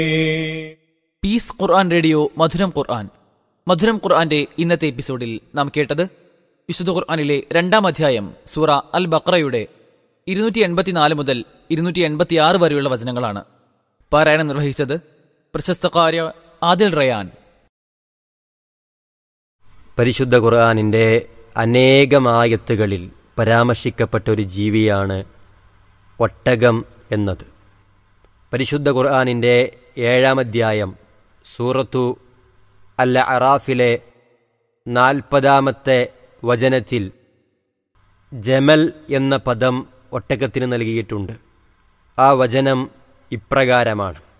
piece ഖുർആൻ radio മധുരം ഖുർആൻ മധുരം ഖുർആന്റെ ഇന്നത്തെ എപ്പിസോഡിൽ നാം കേട്ടത് വിശുദ്ധ ഖുർആനിലെ രണ്ടാം അധ്യായം സൂറ അൽ ബക്രയുടെ ഇരുന്നൂറ്റി എൺപത്തിനാല് മുതൽ ഇരുന്നൂറ്റി എൺപത്തിയാറ് വരെയുള്ള വചനങ്ങളാണ് പാരായണം നിർവഹിച്ചത് പ്രശസ്തകാര്യ ആദിൽ റയാൻ പരിശുദ്ധ ഖുർആാനിൻ്റെ അനേകമായത്തുകളിൽ പരാമർശിക്കപ്പെട്ട ഒരു ജീവിയാണ് ഒട്ടകം എന്നത് പരിശുദ്ധ ഖുർആാനിൻ്റെ ഏഴാം അധ്യായം സൂറത്തു അൽ അറാഫിലെ നാൽപ്പതാമത്തെ വചനത്തിൽ ജമൽ എന്ന പദം ഒട്ടകത്തിന് നൽകിയിട്ടുണ്ട് ആ വചനം ഇപ്രകാരമാണ്